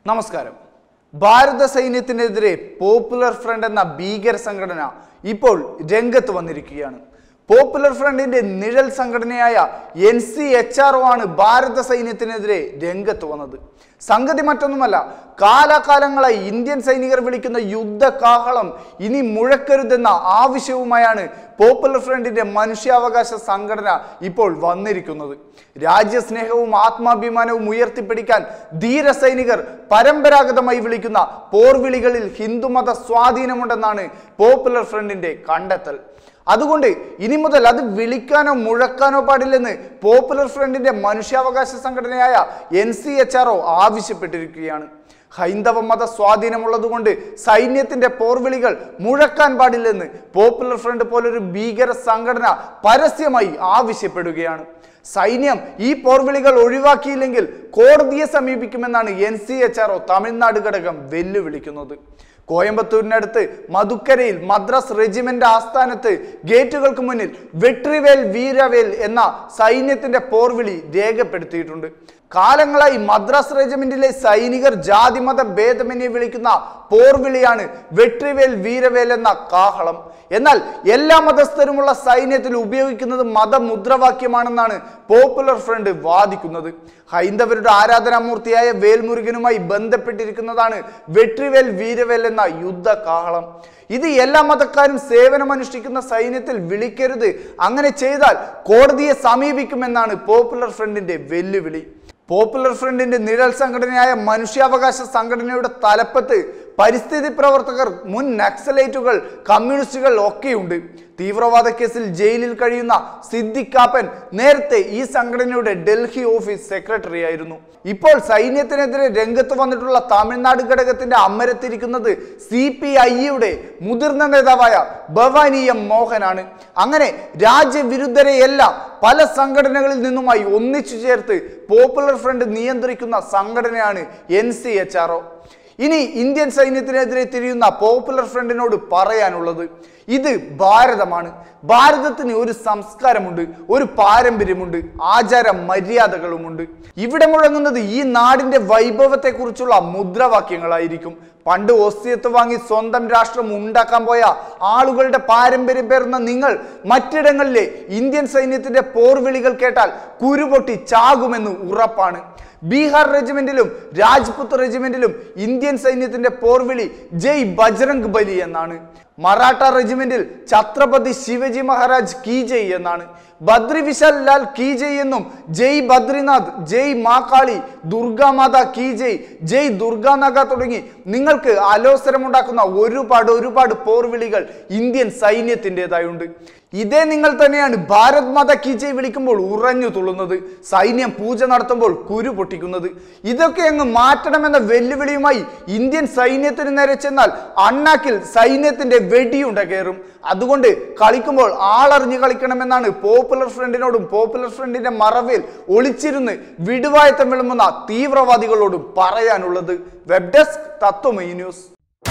നമസ്കാരം ഭാരത സൈന്യത്തിനെതിരെ popular front എന്ന ഭീകര സംഘടന ഇപ്പോൾ രംഗത്ത് വന്നിരിക്കുകയാണ് പോപ്പുലർ ഫ്രണ്ടിന്റെ നിഴൽ സംഘടനയായ എൻ സി എച്ച് ആർ ആണ് ഭാരത സൈന്യത്തിനെതിരെ രംഗത്ത് വന്നത് സംഗതി മറ്റൊന്നുമല്ല കാലാകാലങ്ങളായി ഇന്ത്യൻ സൈനികർ വിളിക്കുന്ന യുദ്ധ കാഹളം ഇനി മുഴക്കരുതെന്ന ആവശ്യവുമായാണ് പോപ്പുലർ ഫ്രണ്ടിന്റെ മനുഷ്യാവകാശ സംഘടന ഇപ്പോൾ വന്നിരിക്കുന്നത് രാജ്യസ്നേഹവും ആത്മാഭിമാനവും ഉയർത്തിപ്പിടിക്കാൻ ധീര സൈനികർ പരമ്പരാഗതമായി വിളിക്കുന്ന പോർവിളികളിൽ ഹിന്ദുമത സ്വാധീനമുണ്ടെന്നാണ് പോപ്പുലർ ഫ്രണ്ടിന്റെ കണ്ടെത്തൽ അതുകൊണ്ട് ഇനി മുതൽ അത് വിളിക്കാനോ മുഴക്കാനോ പാടില്ലെന്ന് പോപ്പുലർ ഫ്രണ്ടിന്റെ മനുഷ്യാവകാശ സംഘടനയായ എൻ സി എച്ച് ആർ ആവശ്യപ്പെട്ടിരിക്കുകയാണ് ഹൈന്ദവ മത സ്വാധീനമുള്ളതുകൊണ്ട് സൈന്യത്തിന്റെ പോർവിളികൾ മുഴക്കാൻ പാടില്ലെന്ന് പോപ്പുലർ ഫ്രണ്ട് പോലൊരു ഭീകര സംഘടന പരസ്യമായി ആവശ്യപ്പെടുകയാണ് സൈന്യം ഈ പോർവിളികൾ ഒഴിവാക്കിയില്ലെങ്കിൽ കോടതിയെ സമീപിക്കുമെന്നാണ് N C H R Tamil Nadu ഘടകം വെല്ലുവിളിക്കുന്നത് കോയമ്പത്തൂരിനടുത്ത് മധുക്കരയിൽ മദ്രാസ് റെജിമെന്റ് ആസ്ഥാനത്ത് ഗേറ്റുകൾക്ക് മുന്നിൽ വെട്രിവേൽ വീരവേൽ എന്ന സൈന്യത്തിന്റെ പോർവിളി രേഖപ്പെടുത്തിയിട്ടുണ്ട് കാലങ്ങളായി മദ്രാസ് റെജിമെന്റിലെ സൈനികർ ജാതിമത ഭേദമന്യെ വിളിക്കുന്ന പോർവിളിയാണ് വെട്രിവേൽ വീരവേൽ എന്ന കാഹളം എന്നാൽ എല്ലാ മതസ്ഥരുമുള്ള സൈന്യത്തിൽ ഉപയോഗിക്കുന്നത് മതമുദ്രാവാക്യമാണെന്നാണ് പോപ്പുലർ ഫ്രണ്ട് വാദിക്കുന്നത് ഹൈന്ദവരുടെ ആരാധനാമൂർത്തിയായ വേൽമുരുകനുമായി ബന്ധപ്പെട്ടിരിക്കുന്നതാണ് വെട്രിവേൽ വീരവേൽ എന്ന യുദ്ധ കാഹളം ഇത് എല്ലാ മതക്കാരും സേവനമനുഷ്ഠിക്കുന്ന സൈന്യത്തിൽ വിളിക്കരുത് അങ്ങനെ ചെയ്താൽ കോടതിയെ സമീപിക്കുമെന്നാണ് പോപ്പുലർ ഫ്രണ്ടിന്റെ വെല്ലുവിളി പോപ്പുലർ ഫ്രണ്ടിന്റെ നിഴൽ സംഘടനയായ മനുഷ്യാവകാശ സംഘടനയുടെ തലപ്പത്ത് പരിസ്ഥിതി പ്രവർത്തകർ മുൻ നക്സലൈറ്റുകൾ കമ്മ്യൂണിസ്റ്റുകൾ ഒക്കെയുണ്ട് തീവ്രവാദ കേസിൽ ജയിലിൽ കഴിയുന്ന സിദ്ദിഖാപ്പൻ നേരത്തെ ഈ സംഘടനയുടെ ഡൽഹി ഓഫീസ് സെക്രട്ടറി ആയിരുന്നു ഇപ്പോൾ സൈന്യത്തിനെതിരെ രംഗത്ത് വന്നിട്ടുള്ള തമിഴ്നാട് ഘടകത്തിന്റെ അമരത്തിരിക്കുന്നത് സി പി ഐയുടെ മുതിർന്ന നേതാവായ ഭവാനി എം മോഹനാണ് അങ്ങനെ രാജ്യവിരുദ്ധരെയെല്ലാം പല സംഘടനകളിൽ നിന്നുമായി ഒന്നിച്ചു ചേർത്ത് പോപ്പുലർ ഫ്രണ്ട് നിയന്ത്രിക്കുന്ന സംഘടനയാണ് എൻ സി എച്ച് ആർ ഇനി ഇന്ത്യൻ സൈന്യത്തിനെതിരെ തിരിയുന്ന പോപ്പുലർ ഫ്രണ്ടിനോട് പറയാനുള്ളത് ഇത് ഭാരതമാണ് ഭാരതത്തിന് ഒരു സംസ്കാരമുണ്ട് ഒരു പാരമ്പര്യമുണ്ട് ആചാര മര്യാദകളുമുണ്ട് ഇവിടെ മുഴങ്ങുന്നത് ഈ നാടിന്റെ വൈഭവത്തെക്കുറിച്ചുള്ള മുദ്രാവാക്യങ്ങളായിരിക്കും പണ്ട് ഓസ്തിയത്ത് വാങ്ങി സ്വന്തം രാഷ്ട്രം ഉണ്ടാക്കാൻ പോയ ആളുകളുടെ പാരമ്പര്യം പേർന്ന നിങ്ങൾ മറ്റിടങ്ങളിലെ ഇന്ത്യൻ സൈന്യത്തിന്റെ പോർവിളികൾ കേട്ടാൽ കുരുപൊട്ടി ചാകുമെന്ന് ഉറപ്പാണ് ബീഹാർ റെജിമെന്റിലും രാജ്പുത്ത് റെജിമെന്റിലും ഇന്ത്യൻ സൈന്യത്തിന്റെ പോർവിളി ജയ് ബജ്രംഗ് ബലി എന്നാണ് മറാഠ റെജിമെന്റിൽ ഛത്രപതി ശിവജി മഹാരാജ് കി ജയ് എന്നാണ് ബദ്രി വിശാൽ ലാൽ കി ജയ് എന്നും ജയ് ബദ്രിനാഥ് ജയ് മാകാളി ദുർഗാമാത കി ജയ് ജയ് ദുർഗാനഗ തുടങ്ങി നിങ്ങൾക്ക് അലോസരമുണ്ടാക്കുന്ന ഒരുപാട് ഒരുപാട് പോർവിളികൾ ഇന്ത്യൻ സൈന്യത്തിൻ്റെതായുണ്ട് ഇതേ നിങ്ങൾ തന്നെയാണ് ഭാരത് മാത കി ജയ് വിളിക്കുമ്പോൾ ഉറഞ്ഞു തുള്ളുന്നത് സൈന്യം പൂജ നടത്തുമ്പോൾ കുരു പൊട്ടിക്കുന്നത് ഇതൊക്കെ അങ്ങ് മാറ്റണമെന്ന വെല്ലുവിളിയുമായി ഇന്ത്യൻ സൈന്യത്തിന് നേരെ ചെന്നാൽ അണ്ണാക്കിൽ സൈന്യത്തിന്റെ വെടിയുണ്ട കയറും അതുകൊണ്ട് കളിക്കുമ്പോൾ ആളറിഞ്ഞ് കളിക്കണമെന്നാണ് പോപ്പുലർ ഫ്രണ്ടിനോടും പോപ്പുലർ ഫ്രണ്ടിന്റെ മറവിൽ ഒളിച്ചിരുന്ന് വിടുവായത്തം വിളമ്പുന്ന തീവ്രവാദികളോടും പറയാനുള്ളത് web desk Tatvamayi news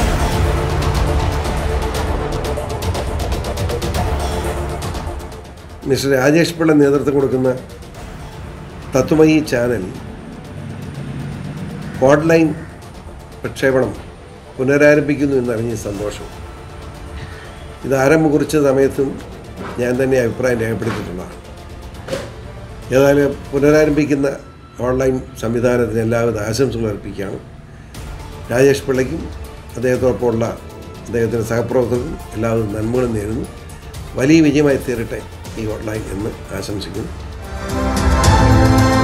mister Rajesh Pillai നേതൃത്വം കൊടുക്കുന്ന തത്വമയി ചാനൽ ഓൺലൈൻ പ്രക്ഷേപണം പുനരാരംഭിക്കുന്നു എന്നറിഞ്ഞ സന്തോഷം ഇത് ആരംഭം കുറിച്ച സമയത്തും ഞാൻ തന്നെ അഭിപ്രായം രേഖപ്പെടുത്തിയിട്ടുള്ളതാണ് ഏതായാലും പുനരാരംഭിക്കുന്ന ഓൺലൈൻ സംവിധാനത്തിന് എല്ലാവിധ ആശംസകൾ അർപ്പിക്കുകയാണ് രാജേഷ് പിള്ളയ്ക്കും അദ്ദേഹത്തോടൊപ്പമുള്ള അദ്ദേഹത്തിൻ്റെ സഹപ്രവർത്തകർക്കും എല്ലാവിധ നന്മകളും നേരുന്നു വലിയ വിജയമായി തീരട്ടെ ഈ ഓൺലൈൻ എന്ന് ആശംസിക്കുന്നു